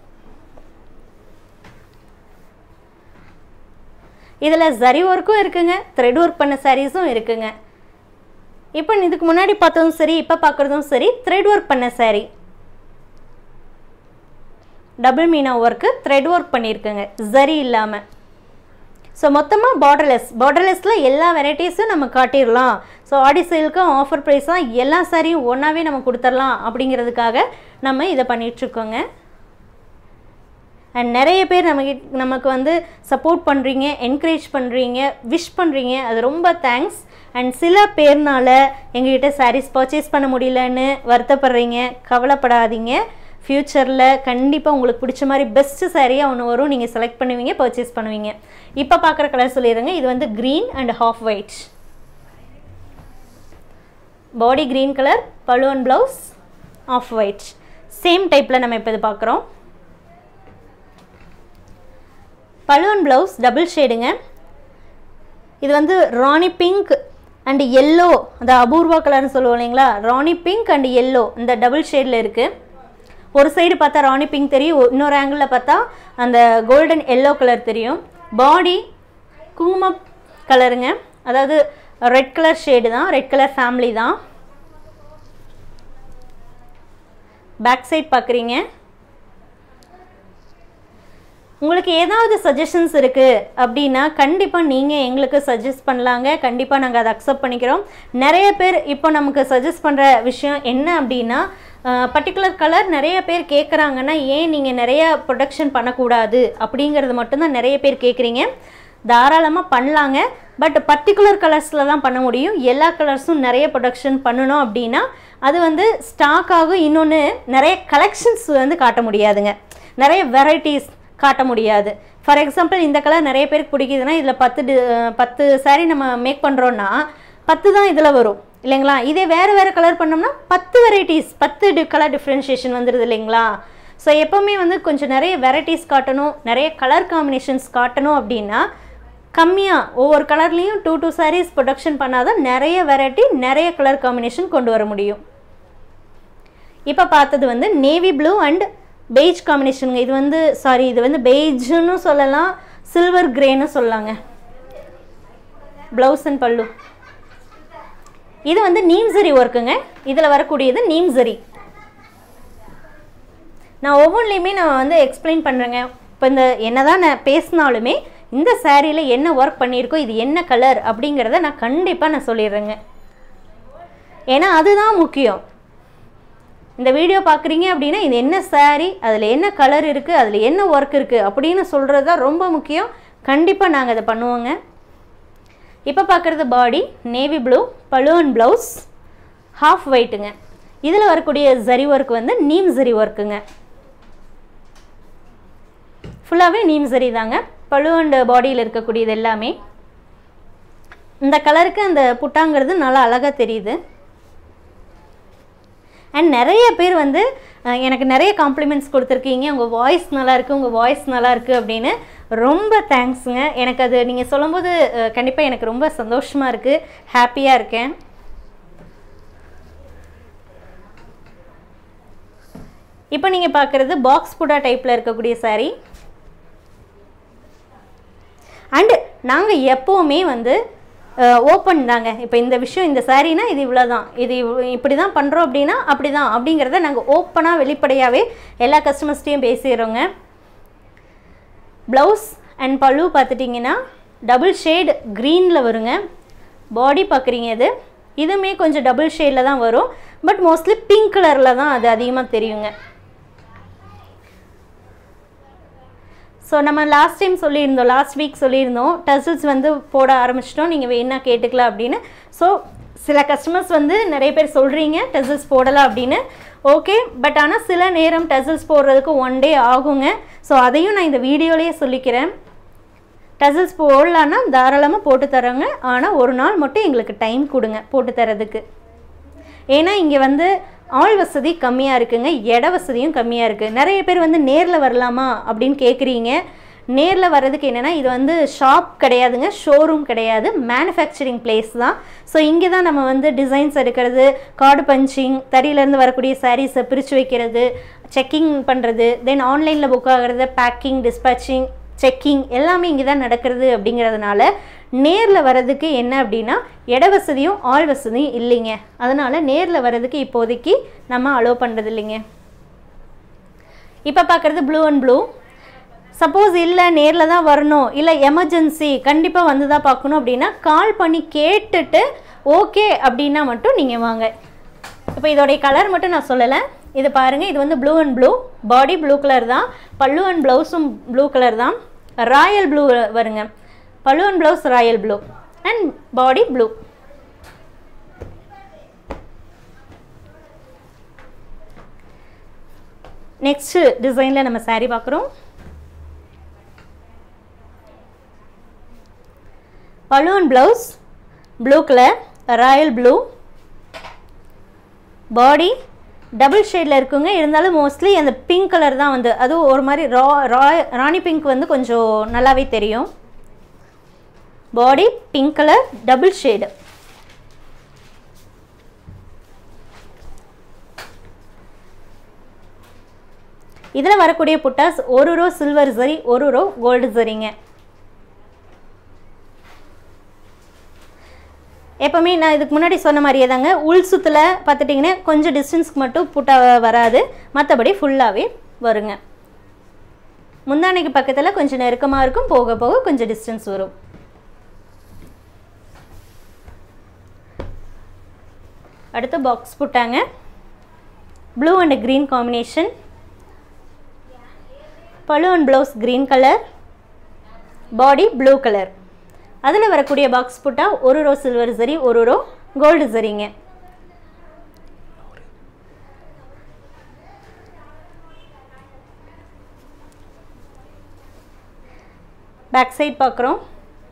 S1: இதில் ஜரி ஒர்க்கும் இருக்குங்க த்ரெட் ஒர்க் பண்ண சாரீஸும் இருக்குங்க இப்போ இதுக்கு முன்னாடி பார்த்ததும் சரி இப்போ பார்க்குறதும் சரி த்ரெட் ஒர்க் பண்ண sari double meena work thread work பண்ணியிருக்குங்க ஜரி இல்லாமல் ஸோ மொத்தமாக பார்டர்லெஸ் பார்டர்லெஸில் எல்லா வெரைட்டிஸும் நம்ம காட்டிடலாம் ஸோ ஆடி சேலுக்கும் ஆஃபர் ப்ரைஸாக எல்லா சாரியும் ஒன்றாவே நம்ம கொடுத்துடலாம் அப்படிங்கிறதுக்காக நம்ம இதை பண்ணிகிட்ருக்கோங்க அண்ட் நிறைய பேர் நமக்கு நமக்கு வந்து சப்போர்ட் பண்ணுறீங்க என்கரேஜ் பண்ணுறீங்க விஷ் பண்ணுறீங்க அது ரொம்ப தேங்க்ஸ் அண்ட் சில பேர்னால எங்ககிட்ட சாரீஸ் பர்ச்சேஸ் பண்ண முடியலன்னு வருத்தப்படுறீங்க கவலைப்படாதீங்க ஃப்யூச்சரில் கண்டிப்பாக உங்களுக்கு பிடிச்ச மாதிரி பெஸ்ட்டு சாரியாக ஒன்று வரும் நீங்கள் செலக்ட் பண்ணுவீங்க பர்ச்சேஸ் பண்ணுவீங்க இப்போ பார்க்குற கலர் சொல்லிடுங்க இது வந்து green and half white body green colour balloon blouse off white same டைப்பில் நம்ம இப்போ இது பார்க்குறோம் பலூன் ப்ளவுஸ் டபுள் ஷேடுங்க இது வந்து ராணி பிங்க் அண்ட் எல்லோ அந்த அபூர்வா கலர்னு சொல்லுவோம் இல்லைங்களா ராணி பிங்க் அண்ட் எல்லோ இந்த டபுள் ஷேடில் இருக்குது ஒரு சைடு பார்த்தா ராணி பிங்க் தெரியும் இன்னொரு ஆங்கிளில் பார்த்தா அந்த கோல்டன் எல்லோ கலர் தெரியும் பாடி குங்குமம் கலருங்க அதாவது ரெட் கலர் ஷேடு தான் ரெட் கலர் ஃபேமிலி தான் பேக் சைட் பார்க்குறீங்க உங்களுக்கு ஏதாவது சஜஷன்ஸ் இருக்குது அப்படின்னா கண்டிப்பாக நீங்கள் எங்களுக்கு சஜஸ்ட் பண்ணலாங்க கண்டிப்பாக நாங்கள் அதை அக்செப்ட் பண்ணிக்கிறோம் நிறைய பேர் இப்போ நமக்கு சஜஸ்ட் பண்ணுற விஷயம் என்ன அப்படின்னா பர்டிகுலர் கலர் நிறைய பேர் கேட்குறாங்கன்னா ஏன் நீங்கள் நிறைய ப்ரொடக்ஷன் பண்ணக்கூடாது அப்படிங்கிறது மட்டும்தான் நிறைய பேர் கேட்குறீங்க தாராளமாக பண்ணலாங்க பட் பர்டிகுலர் கலர்ஸில் தான் பண்ண முடியும் எல்லா கலர்ஸும் நிறைய ப்ரொடக்ஷன் பண்ணணும் அப்படின்னா அது வந்து ஸ்டாக் ஆகும் இன்னொன்று நிறைய கலெக்ஷன்ஸ் வந்து காட்ட முடியாதுங்க நிறைய வெரைட்டிஸ் காட்ட முடியாது ஃபார் எக்ஸாம்பிள் இந்த கலர் நிறைய பேருக்கு பிடிக்குதுன்னா இதில் பத்து டி பத்து சாரீ நம்ம மேக் பண்ணுறோன்னா பத்து தான் இதில் வரும் இல்லைங்களா இதே வேறு வேறு கலர் பண்ணோம்னா பத்து வெரைட்டிஸ் பத்து டி கலர் டிஃப்ரென்ஷியேஷன் வந்துடுது இல்லைங்களா ஸோ எப்போவுமே வந்து கொஞ்சம் நிறைய வெரைட்டிஸ் காட்டணும் நிறைய கலர் காம்பினேஷன்ஸ் காட்டணும் அப்படின்னா கம்மியாக ஒவ்வொரு கலர்லேயும் டூ டூ சாரீஸ் ப்ரொடக்ஷன் பண்ணால் தான் நிறைய வெரைட்டி நிறைய கலர் காம்பினேஷன் கொண்டு வர முடியும் இப்போ பார்த்தது வந்து நேவி ப்ளூ அண்ட் பெய்ஜ் காம்பினேஷனுங்க இது வந்து சாரி இது வந்து பெய்ஜுன்னு சொல்லலாம் சில்வர் கிரேன்னு சொல்லலாங்க ப்ளவுஸ் அண்ட் பல்லு இது வந்து நீம்சரி ஒர்க்குங்க இதில் வரக்கூடியது நீம்சரி நான் ஒவ்வொன்றிலையுமே நான் வந்து எக்ஸ்பிளைன் பண்ணுறேங்க இப்போ இந்த என்ன தான் நான் பேசினாலுமே இந்த சேரீயில் என்ன ஒர்க் பண்ணியிருக்கோ இது என்ன கலர் அப்படிங்கிறத நான் கண்டிப்பாக நான் சொல்லிடுறேங்க ஏன்னா அதுதான் முக்கியம் இந்த வீடியோ பார்க்குறீங்க அப்படின்னா இது என்ன saree அதில் என்ன கலர் இருக்குது அதில் என்ன ஒர்க் இருக்குது அப்படின்னு சொல்கிறது தான் ரொம்ப முக்கியம் கண்டிப்பாக நாங்கள் அதை பண்ணுவோங்க இப்போ பார்க்குறது body navy blue balloon blouse half ஒயிட்டுங்க இதில் வரக்கூடிய ஜரி ஒர்க் வந்து நீம் ஜரி ஒர்க்குங்க ஃபுல்லாகவே நீம் ஜரி தாங்க பழு அண்ட் பாடியில் இருக்கக்கூடியது எல்லாமே இந்த கலருக்கு அந்த புட்டாங்கிறது நல்லா அழகாக தெரியுது அண்ட் நிறைய பேர் வந்து அஹ், எனக்கு நிறைய காம்ப்ளிமெண்ட்ஸ் கொடுத்துருக்கீங்க உங்கள் வாய்ஸ் நல்லா இருக்குது உங்கள் வாய்ஸ் நல்லா இருக்குது அப்படின்னு ரொம்ப தேங்க்ஸுங்க எனக்கு அது நீங்கள் சொல்லும்போது கண்டிப்பாக எனக்கு ரொம்ப சந்தோஷமாக இருக்குது ஹாப்பியாக இருக்கேன் இப்போ நீங்கள் பார்க்குறது பாக்ஸ் புடா டைப்பில் இருக்கக்கூடிய saree அண்டு நாங்கள் எப்போவுமே வந்து ஓப்பன் தாங்க இப்போ இந்த விஷயம் இந்த சாரீனா இது இவ்வளோ தான் இது இவ்- இப்படி தான் பண்ணுறோம் அப்படின்னா அப்படி தான் அப்படிங்கிறத நாங்கள் ஓப்பனாக வெளிப்படையாகவே எல்லா கஸ்டமர்ஸ்டையும் பேசிடுறோங்க ப்ளவுஸ் அண்ட் பல்லு பார்த்துட்டிங்கன்னா டபுள் ஷேட் க்ரீனில் வருங்க பாடி பார்க்குறீங்க இது இதுவுமே கொஞ்சம் டபுள் ஷேடில் தான் வரும் பட் மோஸ்ட்லி பிங்க் கலரில் தான் அது அதிகமாக தெரியுங்க ஸோ நம்ம லாஸ்ட் டைம் சொல்லியிருந்தோம் லாஸ்ட் வீக் சொல்லியிருந்தோம் டசில்ஸ் வந்து போட ஆரம்பிச்சிட்டோம் நீங்கள் வேணா கேட்டுக்கலாம் அப்படின்னு ஸோ சில கஸ்டமர்ஸ் வந்து நிறைய பேர் சொல்கிறீங்க டசில்ஸ் போடலாம் அப்படின்னு ஓகே பட் ஆனால் சில நேரம் டசில்ஸ் போடுறதுக்கு ஒன் டே ஆகுங்க ஸோ அதையும் நான் இந்த வீடியோலேயே சொல்லிக்கிறேன் டசில்ஸ் போடலான்னா தாராளமாக போட்டு தரோங்க ஆனால் ஒரு நாள் மட்டும் எங்களுக்கு டைம் கொடுங்க போட்டு தரதுக்கு ஏன்னா இங்கே வந்து ஆள் வசதி கம்மியாக இருக்குங்க இட வசதியும் கம்மியாக இருக்குது நிறைய பேர் வந்து நேரில் வரலாமா அப்படின்னு கேட்குறீங்க நேரில் வர்றதுக்கு என்னென்னா இது வந்து ஷாப் கிடையாதுங்க ஷோரூம் கிடையாது மேனுஃபேக்சரிங் பிளேஸ் தான் ஸோ இங்கே தான் நம்ம வந்து டிசைன்ஸ் எடுக்கிறது கார்டு பஞ்சிங் தறியிலேருந்து வரக்கூடிய சாரீஸை பிரித்து வைக்கிறது செக்கிங் பண்ணுறது தென் ஆன்லைனில் புக் ஆகிறது பேக்கிங் டிஸ்பேச்சிங் செக்கிங் எல்லாமே இங்கே தான் நடக்கிறது அப்படிங்கிறதுனால நேரில் வர்றதுக்கு என்ன அப்படின்னா இட வசதியும் ஆள் வசதியும் இல்லைங்க அதனால் நேரில் வர்றதுக்கு இப்போதைக்கு நம்ம அலோவ் பண்ணுறது இல்லைங்க இப்போ பார்க்குறது ப்ளூ அண்ட் ப்ளூ சப்போஸ் இல்லை நேரில் தான் வரணும் இல்லை எமர்ஜென்சி கண்டிப்பாக வந்து தான் பார்க்கணும் அப்படின்னா கால் பண்ணி கேட்டுட்டு ஓகே அப்படின்னா மட்டும் நீங்கள் வாங்க இப்போ இதோடைய கலர் மட்டும் நான் சொல்லலை இது பாருங்கள் இது வந்து blue and blue body blue colour தான் பல்லு அண்ட் ப்ளவுஸும் ப்ளூ கலர் தான் ராயல் ப்ளூ வருங்க பல்லு and blouse royal blue and body blue next டிசைனில் நம்ம saree பார்க்குறோம் balloon blouse blue colour royal blue body double ஷேடில் இருக்குங்க இருந்தாலும் மோஸ்ட்லி அந்த பிங்க் கலர் தான் வந்து அதுவும் ஒரு மாதிரி ரா ரா ராணி பிங்க் வந்து கொஞ்சம் நல்லாவே தெரியும் body pink colour double shade இதில் வரக்கூடிய புட்டாஸ் ஒரு ரோ சில்வர் சரி ஒரு ரோ கோல்டு சரிங்க எப்போவுமே நான் இதுக்கு முன்னாடி சொன்ன மாதிரியே தாங்க உள் சுத்தில் பார்த்துட்டிங்கன்னா கொஞ்சம் டிஸ்டன்ஸ்க்கு மட்டும் புட்டா வராது மற்றபடி ஃபுல்லாகவே வருங்க முந்தானைக்கு பக்கத்தில் கொஞ்சம் நெருக்கமாக இருக்கும் போக போக கொஞ்சம் டிஸ்டன்ஸ் வரும் அடுத்து பாக்ஸ் புட்டாங்க ப்ளூ அண்ட் க்ரீன் காம்பினேஷன் பழு and blouse green colour body blue colour அதில் வரக்கூடிய பாக்ஸ் புட்டா ஒரு ரோ சில்வர் சரி ஒரு ரோ கோல்டு சரிங்க பேக் சைட் பார்க்குறோம்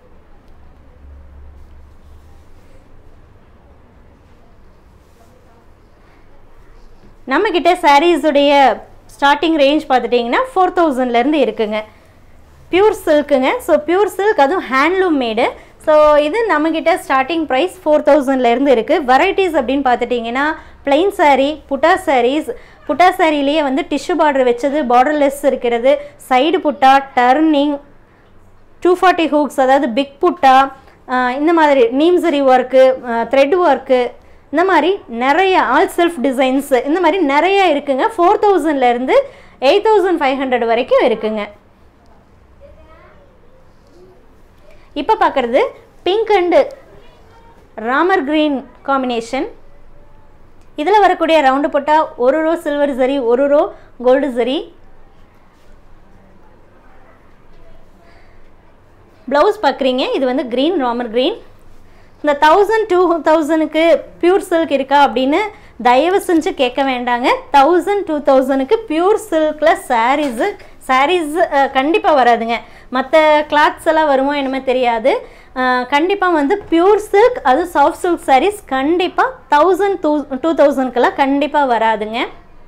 S1: நம்மக்கிட்ட சாரீஸுடைய ஸ்டார்டிங் ரேஞ்ச் பார்த்துட்டிங்கன்னா ஃபோர் தௌசண்ட்லேருந்து இருக்குங்க பியூர் சில்க்குங்க ஸோ பியூர் சில்க் அதுவும் ஹேண்ட்லூம் மேடு ஸோ இது நம்மக்கிட்ட ஸ்டார்டிங் ப்ரைஸ் ஃபோர் தௌசண்ட்லேருந்து இருக்குது வெரைட்டிஸ் அப்படின்னு பார்த்துட்டிங்கன்னா plain saree புட்டா sarees புட்டா சாரிலேயே வந்து டிஷ்யூ பார்டர் வச்சது பார்டர்லெஸ் இருக்கிறது சைடு புட்டா டர்னிங் டூ ஃபார்ட்டி ஹூக்ஸ் அதாவது பிக் புட்டா ஆஹ் இந்த மாதிரி நீம்சரி ஒர்க்கு த்ரெட் ஒர்க்கு இந்த மாதிரி நிறைய ஆல் செல்ஃப் டிசைன்ஸ் இந்த மாதிரி நிறைய இருக்குங்க ஃபோர் தௌசண்ட்லேருந்து எயிட் தௌசண்ட் ஃபைவ் ஹண்ட்ரட் வரைக்கும் இருக்குங்க இப்போ பார்க்குறது pink and Ramar green combination இதில் வரக்கூடிய ரவுண்டு போட்டால் ஒரு ரோ சில்வர் சரி ஒரு ரோ கோல்டு சரி ப்ளவுஸ் பார்க்குறீங்க இது வந்து க்ரீன் ராமர் க்ரீன் இந்த தௌசண்ட் டூ தௌசண்ட்க்கு பியூர் சில்க் இருக்கா அப்படின்னு தயவு செஞ்சு கேட்க வேண்டாங்க தௌசண்ட் டூ தௌசண்ட்க்கு பியூர் சில்கில் சாரீஸு சாரீஸ் கண்டிப்பாக வராதுங்க மற்ற கிளாத்ஸ் எல்லாம் வருமோ என்னமோ தெரியாது கண்டிப்பாக வந்து பியூர் சில்க் அது சாஃப்ட் சில்க் சாரீஸ் கண்டிப்பாக தௌசண்ட் டூ டூ தௌசண்ட்க்கெல்லாம் கண்டிப்பாக வராதுங்க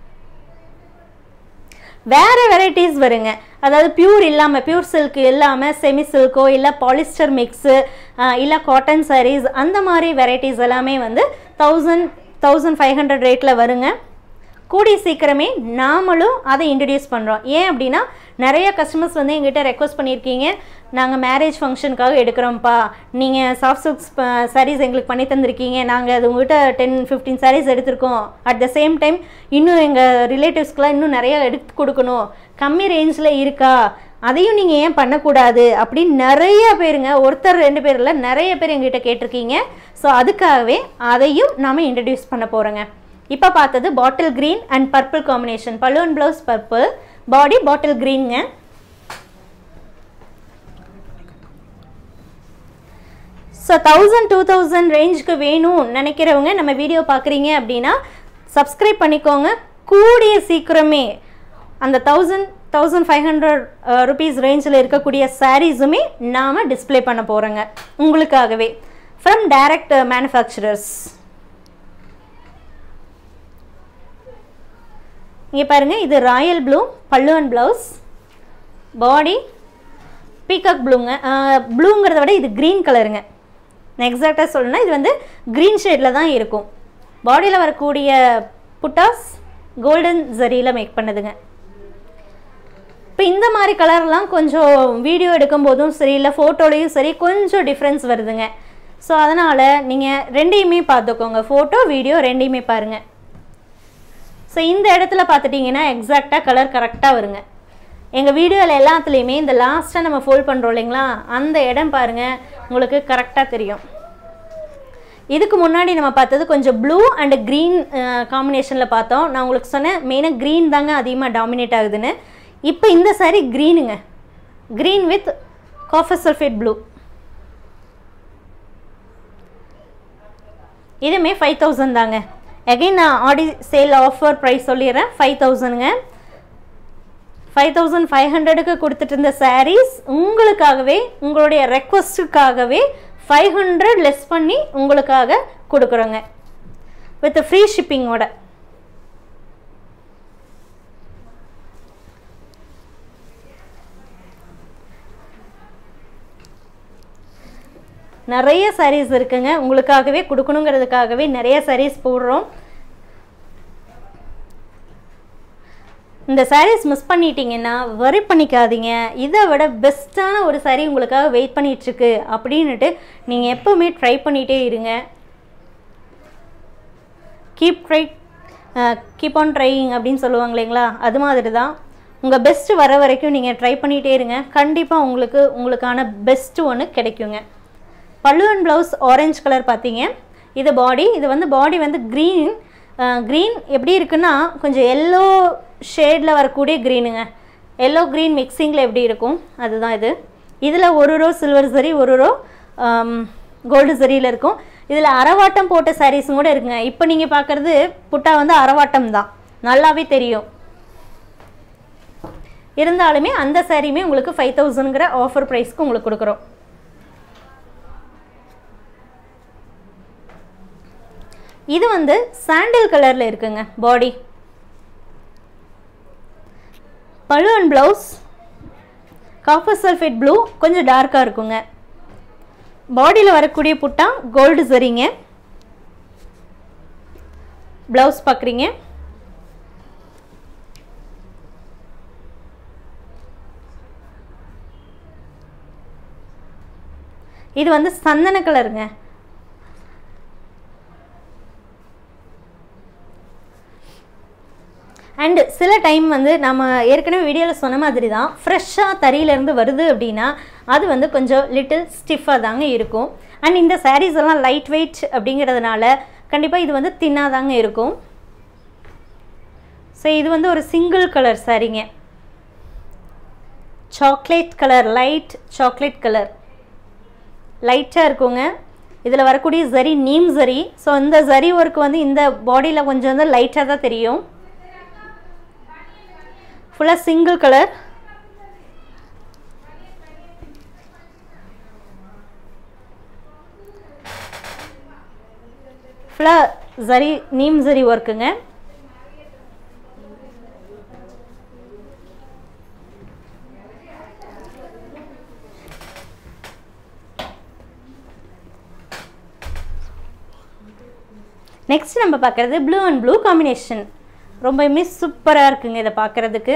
S1: வேறு வெரைட்டிஸ் வருங்க அதாவது பியூர் இல்லாமல் பியூர் சில்க் இல்லாமல் செமி சில்க்கோ இல்லை பாலிஸ்டர் மிக்ஸு இல்லை காட்டன் sarees அந்த மாதிரி வெரைட்டிஸ் எல்லாமே வந்து தௌசண்ட் தௌசண்ட் ஃபைவ் ஹண்ட்ரட் ரேட்டில் வருங்க கூடிய சீக்கிரமே நாமளும் அதை இன்ட்ரடியூஸ் பண்ணுறோம் ஏன் அப்படின்னா நிறைய கஸ்டமர்ஸ் வந்து எங்கிட்ட ரெக்வஸ்ட் பண்ணியிருக்கீங்க நாங்கள் மேரேஜ் ஃபங்க்ஷனுக்காக எடுக்கிறோம்ப்பா நீங்கள் சாஃப்ட் சில்க்ஸ் சாரீஸ் எங்களுக்கு பண்ணி தந்திருக்கீங்க நாங்கள் அது உங்கள்கிட்ட டென் ஃபிஃப்டீன் சாரீஸ் எடுத்திருக்கோம் அட் த சேம் டைம் இன்னும் எங்கள் ரிலேட்டிவ்ஸ்க்கெலாம் இன்னும் நிறைய எடுத்து கொடுக்கணும் கம்மி ரேஞ்சில் இருக்கா அதையும் நீங்கள் ஏன் பண்ணக்கூடாது அப்படின்னு நிறைய பேருங்க ஒருத்தர் ரெண்டு பேர் இல்லை நிறைய பேர் எங்ககிட்ட கேட்டிருக்கீங்க ஸோ அதுக்காகவே அதையும் நாம் இன்ட்ரடியூஸ் பண்ண போகிறோங்க இப்போ பார்த்தது bottle green and purple combination balloon blouse purple body bottle க்ரீனுங்க ஸோ தௌசண்ட் டூ தௌசண்ட் ரேஞ்சுக்கு வேணும் நினைக்கிறவங்க நம்ம வீடியோ பார்க்குறீங்க அப்படின்னா சப்ஸ்கிரைப் பண்ணிக்கோங்க கூடிய சீக்கிரமே அந்த thousand thousand five hundred rupees ரேஞ்சில் இருக்கக்கூடிய சாரீஸுமே நாம் டிஸ்ப்ளே பண்ண போகிறோங்க உங்களுக்காகவே ஃப்ரம் டைரக்ட் மேனுஃபேக்சரர்ஸ் இங்கே பாருங்கள் இது ராயல் ப்ளூ பல்லு அண்ட் ப்ளவுஸ் பாடி பீகாக் ப்ளூங்க ப்ளூங்கிறத விட இது க்ரீன் கலருங்க நான் எக்ஸாக்டாக சொல்லணும்னா இது வந்து க்ரீன் ஷேடில் தான் இருக்கும் பாடியில் வரக்கூடிய புட்டாஸ் கோல்டன் ஜரியில் மேக் பண்ணுதுங்க இப்போ இந்த மாதிரி கலர்லாம் கொஞ்சம் வீடியோ எடுக்கும்போதும் சரி இல்லை ஃபோட்டோலையும் சரி கொஞ்சம் டிஃப்ரென்ஸ் வருதுங்க ஸோ அதனால் நீங்கள் ரெண்டையுமே பார்த்துக்கோங்க ஃபோட்டோ வீடியோ ரெண்டையுமே பாருங்கள் ஸோ இந்த இடத்துல பார்த்துட்டிங்கன்னா எக்ஸாக்டாக கலர் கரெக்டாக வருங்க எங்கள் வீடியோவில் எல்லாத்துலேயுமே இந்த லாஸ்ட்டாக நம்ம ஃபோல்ட் பண்ணுறோம் இல்லைங்களா அந்த இடம் பாருங்கள் உங்களுக்கு கரெக்டாக தெரியும் இதுக்கு முன்னாடி நம்ம பார்த்தது கொஞ்சம் ப்ளூ அண்ட் க்ரீன் காம்பினேஷனில் பார்த்தோம் நான் உங்களுக்கு சொன்னேன் மெயினாக க்ரீன் தாங்க அதிகமாக டாமினேட் ஆகுதுன்னு இப்போ இந்த சாரி க்ரீனுங்க green with copper sulphate blue இதுவுமே ஃபைவ் தௌசண்ட் தாங்க அகைன் நான் ஆடி சேல் ஆஃபர் ப்ரைஸ் சொல்லிடுறேன் ஃபைவ் தௌசண்ட்ங்க ஃபைவ் தௌசண்ட் ஃபைவ் ஹண்ட்ரடுக்கு கொடுத்துட்டு இருந்த சாரீஸ் உங்களுக்காகவே உங்களுடைய ரெக்வஸ்ட்டுக்காகவே ஃபைவ் ஹண்ட்ரட் லெஸ் பண்ணி உங்களுக்காக கொடுக்குறோங்க வித் ஃப்ரீ ஷிப்பிங்கோட நிறைய சாரீஸ் இருக்குங்க உங்களுக்காகவே கொடுக்கணுங்கிறதுக்காகவே நிறைய சாரீஸ் போடுறோம் இந்த சாரீஸ் மிஸ் பண்ணிட்டீங்கன்னா வரி பண்ணிக்காதீங்க இதை விட பெஸ்ட்டான ஒரு சாரீ உங்களுக்காக வெயிட் பண்ணிகிட்ருக்கு அப்படின்னுட்டு நீங்கள் எப்போவுமே ட்ரை பண்ணிகிட்டே இருங்க keep try keep on trying அப்படின்னு சொல்லுவாங்க இல்லைங்களா அது மாதிரி தான் உங்கள் பெஸ்ட்டு வர வரைக்கும் நீங்கள் ட்ரை பண்ணிகிட்டே இருங்க கண்டிப்பாக உங்களுக்கு உங்களுக்கான பெஸ்ட்டு ஒன்று கிடைக்குங்க பல்லு அண்ட் ப்ளவுஸ் ஆரஞ்சு கலர் பார்த்தீங்க இது பாடி இது வந்து பாடி வந்து க்ரீன் க்ரீன் எப்படி இருக்குன்னா கொஞ்சம் எல்லோ ஷேடில் வரக்கூடிய க்ரீனுங்க எல்லோ க்ரீன் மிக்சிங்கில் எப்படி இருக்கும் அதுதான் இது இதில் ஒரு ரோ சில்வர் சரி ஒரு ரோ கோல்டு சரியில் இருக்கும் இதில் அரவாட்டம் போட்ட சாரீஸும் கூட இருக்குங்க இப்போ நீங்கள் பார்க்குறது புட்டா வந்து அரவாட்டம் தான் நல்லாவே தெரியும் இருந்தாலுமே அந்த சாரியுமே உங்களுக்கு ஃபைவ் தௌசண்ட்ங்கிற ஆஃபர் ப்ரைஸ்க்கு உங்களுக்கு கொடுக்குறோம் இது வந்து சாண்டில் கலரில் இருக்குங்க பாடி பழு and blouse copper sulphate blue கொஞ்சம் டார்க்காக இருக்குங்க பாடியில் வரக்கூடிய புட்டா கோல்டு சரிங்க ப்ளவுஸ் பார்க்குறீங்க இது வந்து சந்தன கலருங்க அண்டு சில டைம் வந்து நம்ம ஏற்கனவே வீடியோவில் சொன்ன மாதிரி தான் ஃப்ரெஷ்ஷாக தறியிலேருந்து வருது அப்படின்னா அது வந்து கொஞ்சம் லிட்டில் ஸ்டிஃபாக தாங்க இருக்கும் அண்ட் இந்த சாரீஸ் எல்லாம் லைட் வெயிட் அப்படிங்கிறதுனால கண்டிப்பாக இது வந்து தின்னாதாங்க இருக்கும் ஸோ இது வந்து ஒரு சிங்கிள் கலர் சாரீங்க chocolate colour light chocolate colour லைட்டாக இருக்குங்க இதில் வரக்கூடிய சரி நீம் சரி ஸோ இந்த சரி ஒர்க் வந்து இந்த பாடியில் கொஞ்சம் வந்து லைட்டாக தான் தெரியும் ஃபுல்லாக சிங்கிள் கலர் ஃபுல்லாக சரி நீம் சரி ஒர்க்குங்க நெக்ஸ்ட் நம்ம பார்க்குறது ப்ளூ அண்ட் ப்ளூ காம்பினேஷன் ரொம்பவுமே சூப்பராக இருக்குங்க இதை பார்க்குறதுக்கு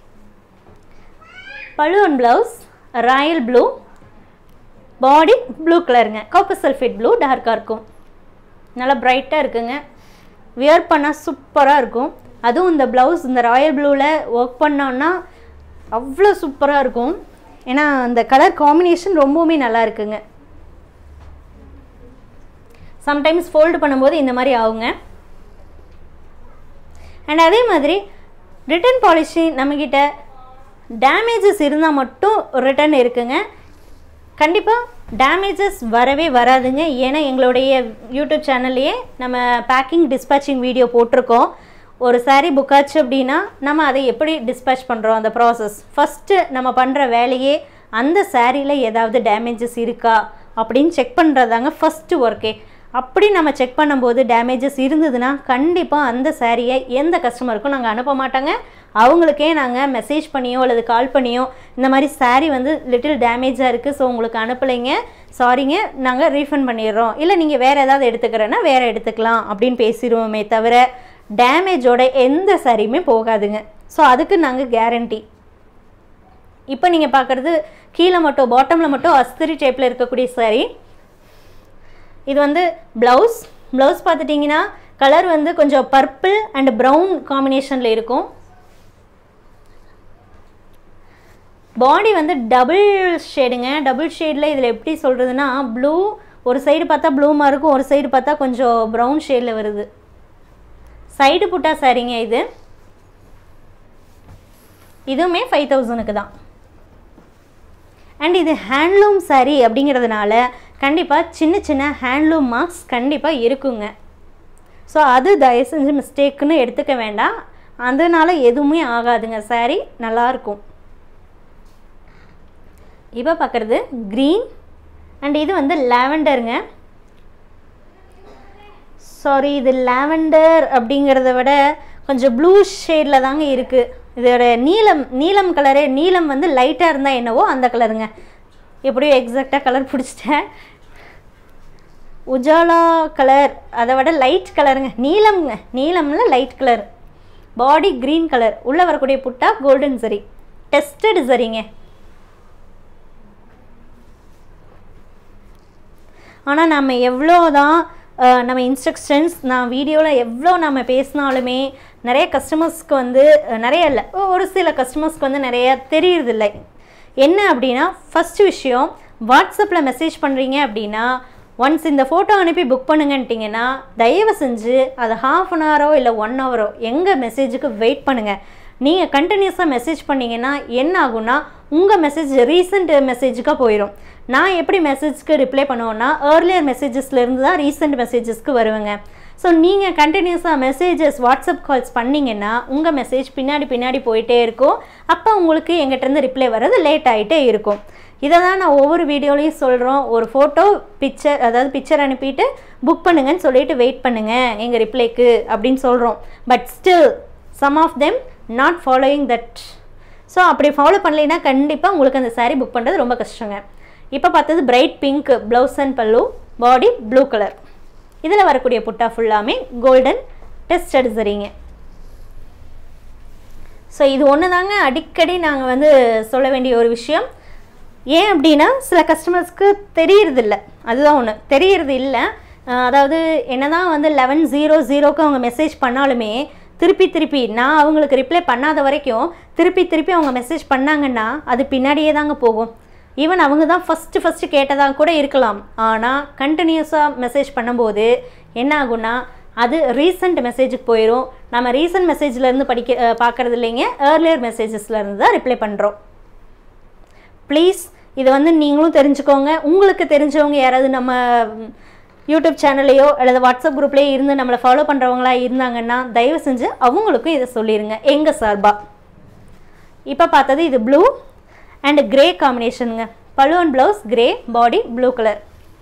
S1: பழு and blouse royal blue body blue கலருங்க காப்பர் சல்ஃபேட் ப்ளூ டார்க்காக இருக்கும் நல்லா பிரைட்டாக இருக்குங்க வியர் பண்ணால் சூப்பராக இருக்கும் அதுவும் இந்த ப்ளவுஸ் இந்த ராயல் ப்ளூவில் ஒர்க் பண்ணோன்னா அவ்வளோ சூப்பராக இருக்கும் ஏன்னா அந்த கலர் காம்பினேஷன் ரொம்பவுமே நல்லா இருக்குங்க சம்டைம்ஸ் ஃபோல்டு பண்ணும்போது இந்த மாதிரி ஆகுங்க அண்ட் அதே மாதிரி ரிட்டன் பாலிசி நம்மக்கிட்ட டேமேஜஸ் இருந்தால் மட்டும் ரிட்டன் இருக்குங்க கண்டிப்பாக டேமேஜஸ் வரவே வராதுங்க ஏன்னா எங்களுடைய யூடியூப் சேனல்லையே நம்ம பேக்கிங் டிஸ்பேச்சிங் வீடியோ போட்டிருக்கோம் ஒரு சாரீ புக் ஆச்சு அப்படின்னா நம்ம அதை எப்படி டிஸ்பேச் பண்ணுறோம் அந்த ப்ராசஸ் ஃபஸ்ட்டு நம்ம பண்ணுற வேலையே அந்த சாரியில் ஏதாவது டேமேஜஸ் இருக்கா அப்படின்னு செக் பண்ணுறதாங்க ஃபஸ்ட்டு ஒர்க்கே அப்படி நம்ம செக் பண்ணும்போது டேமேஜஸ் இருந்ததுன்னா கண்டிப்பாக அந்த சாரியை எந்த கஸ்டமருக்கும் நாங்கள் அனுப்ப மாட்டோங்க அவங்களுக்கே நாங்கள் மெசேஜ் பண்ணியோ அல்லது கால் பண்ணியோ இந்த மாதிரி சாரீ வந்து லிட்டில் டேமேஜாக இருக்குது ஸோ உங்களுக்கு அனுப்பலைங்க சாரிங்க நாங்கள் ரீஃபண்ட் பண்ணிடுறோம் இல்லை நீங்கள் வேறு ஏதாவது எடுத்துக்கிறேன்னா வேறு எடுத்துக்கலாம் அப்படின்னு பேசிடுவோமே தவிர டேமேஜோட எந்த சாரியுமே போகாதுங்க ஸோ அதுக்கு நாங்கள் கேரண்டி இப்போ நீங்கள் பார்க்குறது கீழே மட்டும் பாட்டமில் மட்டும் அஸ்திரி டைப்பில் இருக்கக்கூடிய சாரீ இது வந்து ப்ளவுஸ் ப்ளவுஸ் பார்த்துட்டிங்கன்னா கலர் வந்து கொஞ்சம் பர்பிள் அண்ட் ப்ரௌன் காம்பினேஷனில் இருக்கும் பாடி வந்து டபுள் ஷேடுங்க டபுள் ஷேடில் இதில் எப்படி சொல்கிறதுனா ப்ளூ ஒரு சைடு பார்த்தா ப்ளூமாக இருக்கும் ஒரு சைடு பார்த்தா கொஞ்சம் ப்ரௌன் ஷேடில் வருது சைடு புட்டா சாரிங்க இது இதுவுமே ஃபைவ் தௌசண்ட்க்கு தான் அண்ட் இது ஹேண்ட்லூம் சாரீ அப்படிங்கிறதுனால கண்டிப்பாக சின்ன சின்ன ஹேண்ட்லூம் மார்க்ஸ் கண்டிப்பாக இருக்குங்க ஸோ அது தயவு செஞ்சு மிஸ்டேக்குன்னு எடுத்துக்க வேண்டாம் அதனால் எதுவுமே ஆகாதுங்க சாரீ நல்லாயிருக்கும் இப்போ பார்க்குறது க்ரீன் அண்ட் இது வந்து லாவெண்டருங்க சாரி இது லாவெண்டர் அப்படிங்கிறத விட கொஞ்சம் ப்ளூ ஷேடில் தாங்க இருக்குது இதோட நீலம் நீலம் கலரு நீலம் வந்து லைட்டாக இருந்தால் என்னவோ அந்த கலருங்க எப்படியோ எக்ஸாக்டாக கலர் பிடிச்சிட்டேன் உஜாலா கலர் அதை விட லைட் கலருங்க நீலம்ங்க நீலம்ல light colour body green colour உள்ளே வரக்கூடிய புட்டா கோல்டன் சரி டெஸ்டட் சரிங்க ஆனால் நம்ம எவ்வளோ தான் நம்ம இன்ஸ்ட்ரக்ஷன்ஸ் நான் வீடியோவில் எவ்வளோ நம்ம பேசினாலுமே நிறைய கஸ்டமர்ஸ்க்கு வந்து நிறைய இல்லை ஒரு சில கஸ்டமர்ஸ்க்கு வந்து நிறைய தெரியறதில்லை என்ன அப்படின்னா ஃபஸ்ட்டு விஷயம் வாட்ஸ்அப்பில் மெசேஜ் பண்ணுறீங்க அப்படின்னா ஒன்ஸ் இந்த ஃபோட்டோ அனுப்பி புக் பண்ணுங்கன்ட்டிங்கன்னா தயவு செஞ்சு அது ஹாஃப் அன் ஹவரோ இல்லை ஒன் ஹவரோ எங்கள் மெசேஜுக்கு வெயிட் பண்ணுங்கள் நீங்கள் கண்டினியூஸாக மெசேஜ் பண்ணிங்கன்னா என்ன ஆகும்னா உங்கள் மெசேஜ் ரீசெண்ட் மெசேஜுக்காக போயிடும் நான் எப்படி மெசேஜ்க்கு ரிப்ளை பண்ணுவேன்னா ஏர்லியர் மெசேஜஸ்லேருந்து தான் ரீசெண்ட் மெசேஜஸ்க்கு வருவேங்க ஸோ நீங்கள் கண்டினியூஸாக மெசேஜஸ் வாட்ஸ்அப் கால்ஸ் பண்ணிங்கன்னா உங்கள் மெசேஜ் பின்னாடி பின்னாடி போயிட்டே இருக்கும் அப்போ உங்களுக்கு எங்கிட்டேருந்து ரிப்ளை வர்றது லேட் ஆகிட்டே இருக்கும் இதை தான் நான் ஒவ்வொரு வீடியோலையும் சொல்கிறோம் ஒரு ஃபோட்டோ பிக்சர் அதாவது பிக்சர் அனுப்பிட்டு புக் பண்ணுங்கன்னு சொல்லிட்டு வெயிட் பண்ணுங்கள் எங்கள் ரிப்ளைக்கு அப்படின்னு சொல்கிறோம் but still some of them not following that so அப்படி ஃபாலோ பண்ணலைன்னா கண்டிப்பாக உங்களுக்கு அந்த சாரீ புக் பண்ணுறது ரொம்ப கஷ்டங்க இப்போ பார்த்தது பிரைட் பிங்க் ப்ளவுஸ் அண்ட் பல்லு பாடி ப்ளூ கலர் இதில் வரக்கூடிய புட்டா ஃபுல்லாமே கோல்டன் டெஸ்டட் சரிங்க ஸோ இது ஒன்று தாங்க அடிக்கடி நாங்கள் வந்து சொல்ல வேண்டிய ஒரு விஷயம் ஏன் அப்படின்னா சில கஸ்டமர்ஸ்க்கு தெரியறதில்ல அதுதான் ஒன்று தெரியறது இல்லை அதாவது என்ன தான் வந்து லெவன் ஜீரோ ஜீரோக்கு அவங்க மெசேஜ் பண்ணாலுமே திருப்பி திருப்பி நான் அவங்களுக்கு ரிப்ளை பண்ணாத வரைக்கும் திருப்பி திருப்பி அவங்க மெசேஜ் பண்ணாங்கன்னா அது பின்னாடியே தாங்க போகும் ஈவன் அவங்க தான் ஃபஸ்ட்டு ஃபஸ்ட்டு கேட்டதாக கூட இருக்கலாம் ஆனால் கண்டினியூஸாக மெசேஜ் பண்ணும்போது என்ன ஆகும்னா அது ரீசன்ட் மெசேஜுக்கு போயிடும் நம்ம ரீசன்ட் மெசேஜ்லேருந்து படிக்க அஹ், பார்க்கறது இல்லைங்க ஏர்லியர் மெசேஜஸ்லேருந்து தான் ரிப்ளை பண்ணுறோம் ப்ளீஸ் இதை வந்து நீங்களும் தெரிஞ்சுக்கோங்க உங்களுக்கு தெரிஞ்சவங்க யாராவது நம்ம ம், யூடியூப் சேனல்லையோ அல்லது வாட்ஸ்அப் குரூப்லேயோ இருந்து நம்மளை ஃபாலோ பண்ணுறவங்களா இருந்தாங்கன்னா தயவு செஞ்சு அவங்களுக்கும் இதை சொல்லிடுங்க எங்கள் சார்பாக இப்போ பார்த்தது இது ப்ளூ அண்ட் கிரே காம்பினேஷனுங்க பழுவன் blouse grey body blue colour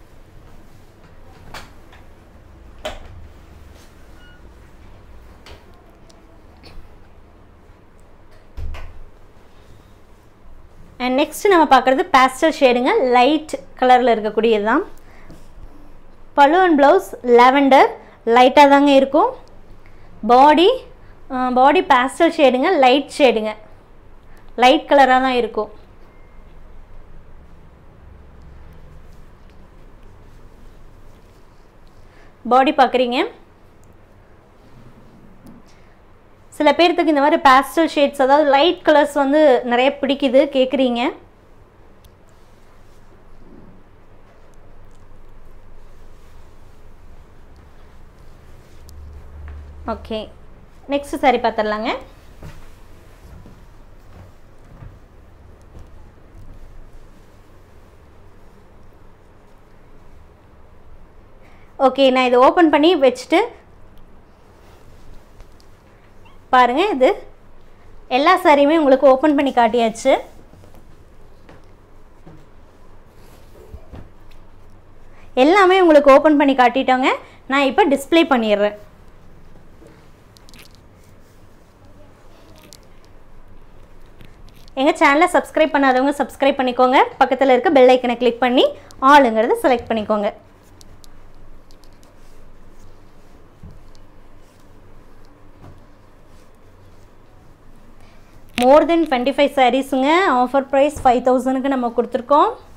S1: and next நம்ம பார்க்குறது பேஸ்டல் ஷேடுங்க லைட் கலரில் இருக்கக்கூடியது தான் பழுவன் ப்ளவுஸ் லாவெண்டர் லைட்டாக தாங்க இருக்கும் பாடி பாடி பேஸ்டல் ஷேடுங்க லைட் ஷேடுங்க லைட் கலராக தான் இருக்கும் பாடி பார்க்குறீங்க சில பேர்த்துக்கு இந்த மாதிரி பேஸ்டல் ஷேட்ஸ் அதாவது லைட் கலர்ஸ் வந்து நிறைய பிடிக்குது கேட்குறீங்க ஓகே நெக்ஸ்ட் சாரி பார்த்துடலாங்க ஓகே நான் இதை ஓப்பன் பண்ணி வச்சுட்டு பாருங்கள் இது எல்லா சாரியுமே உங்களுக்கு ஓப்பன் பண்ணி காட்டியாச்சு எல்லாமே உங்களுக்கு ஓப்பன் பண்ணி காட்டிட்டோங்க நான் இப்போ டிஸ்ப்ளே பண்ணிடுறேன் எங்கள் சேனலை சப்ஸ்கிரைப் பண்ணாதவங்க சப்ஸ்கிரைப் பண்ணிக்கோங்க பக்கத்தில் இருக்க பெல் ஐக்கனை கிளிக் பண்ணி ஆளுங்கிறத செலக்ட் பண்ணிக்கோங்க மோர் தென் டுவெண்ட்டி ஃபைவ் சாரீஸுங்க ஆஃபர் ப்ரைஸ் ஃபைவ் தௌசண்ட்க்கு நம்ம கொடுத்துருக்கோம்